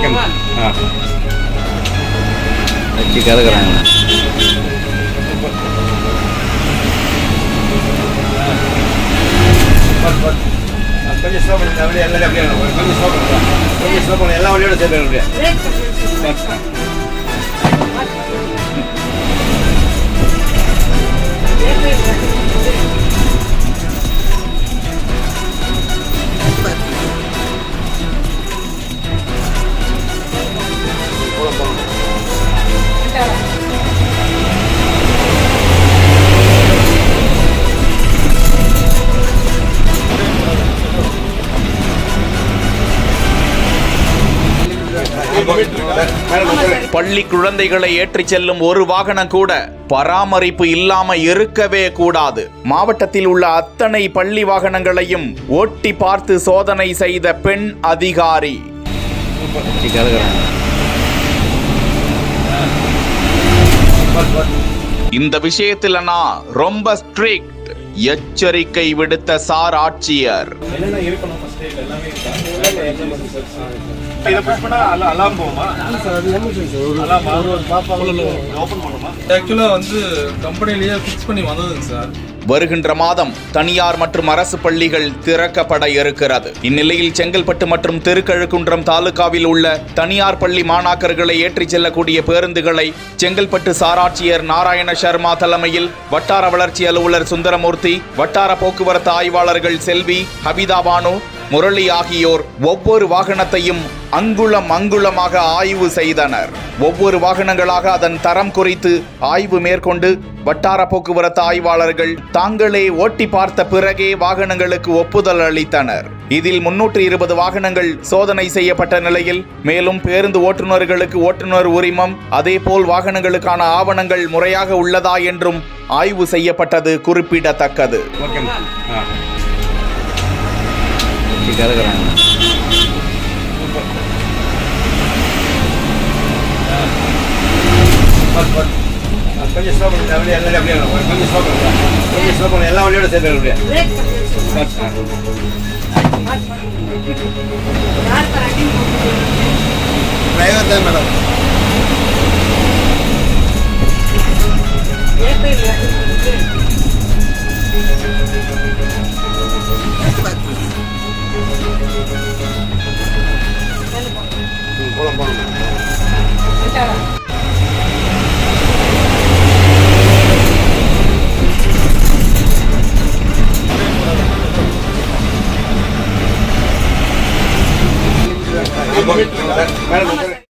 ஆ வச்சு கலக்குறாங்க கொஞ்சம் ஸ்லோ பண்ணுங்க அப்படியே எல்லாரும் அப்படியே வரணும். கொஞ்சம் ஸ்லோ பண்ணுங்க கொஞ்சம் ஸ்லோ பண்ணுங்க எல்லா வழியோட சேர்த்து அப்படியே பள்ளி குழந்தைகளை ஏற்றிச் செல்லும் ஒரு வாகனம் கூட பராமரிப்பு இல்லாம இருக்கவே கூடாது மாவட்டத்தில் உள்ள அத்தனை பள்ளி வாகனங்களையும் ஓட்டி பார்த்து சோதனை செய்த பெண் அதிகாரி வச்சு கலக்குறாங்க இந்த விஷயத்துல நான் ரொம்ப ஸ்ட்ரிக்ட் எச்சரிக்கை விடுத்த சார் ஆட்சியர் என்னென்ன இருக்கணும் ஃபர்ஸ்ட் எல்லாமே இருக்கா இதை புஷ் பண்ணா அல- அலாம் போகுமா அலாமா ஓபன் பண்ணுமா ஆக்சுவலாக வந்து கம்பெனிலேயே ஃபிக்ஸ் பண்ணி வந்ததுங்க சார் வருகின்ற மாதம் தனியார் மற்றும் அரசு பள்ளிகள் திறக்கப்பட இருக்கிறது இந்நிலையில் செங்கல்பட்டு மற்றும் திருக்கழுக்குன்றம் தாலுகாவில் உள்ள தனியார் பள்ளி மாணாக்கர்களை ஏற்றிச் செல்லக்கூடிய பேருந்துகளை செங்கல்பட்டு சாராட்சியர் நாராயண சர்மா தலைமையில் வட்டார வளர்ச்சி அலுவலர் சுந்தரமூர்த்தி வட்டார போக்குவரத்து ஆய்வாளர்கள் செல்வி ஹபிதா பானு முரளி ஆகியோர் ஒவ்வொரு வாகனத்தையும் அங்குளம் அங்குளமாக ஆய்வு செய்தனர் ஒவ்வொரு வாகனங்களாக அதன் தரம் குறித்து ஆய்வு மேற்கொண்டு வட்டார போக்குவரத்து ஆய்வாளர்கள் தாங்களே ஓட்டி பார்த்த பிறகே வாகனங்களுக்கு ஒப்புதல் அளித்தனர் இதில் முன்னூற்று இருபது வாகனங்கள் சோதனை செய்யப்பட்ட நிலையில் மேலும் பேருந்து ஓட்டுநர்களுக்கு ஓட்டுநர் உரிமம் அதேபோல் வாகனங்களுக்கான ஆவணங்கள் முறையாக உள்ளதா என்றும் ஆய்வு செய்யப்பட்டது குறிப்பிடத்தக்கது ஓகேம்மா ஆ வச்சு கலக்குறாங்க கொஞ்சம் ஸ்லோ பண்ணுங்க அப்படியே எல்லாரும் அப்படியே வரணும். கொஞ்சம் ஸ்லோ பண்ணுங்க கொஞ்சம் ஸ்லோ பண்ணுங்க எல்லா வழியோட சேர்த்து அப்படியே டிரைவர் தான் மேடம் ம், போலாம் போலாம் மேடம்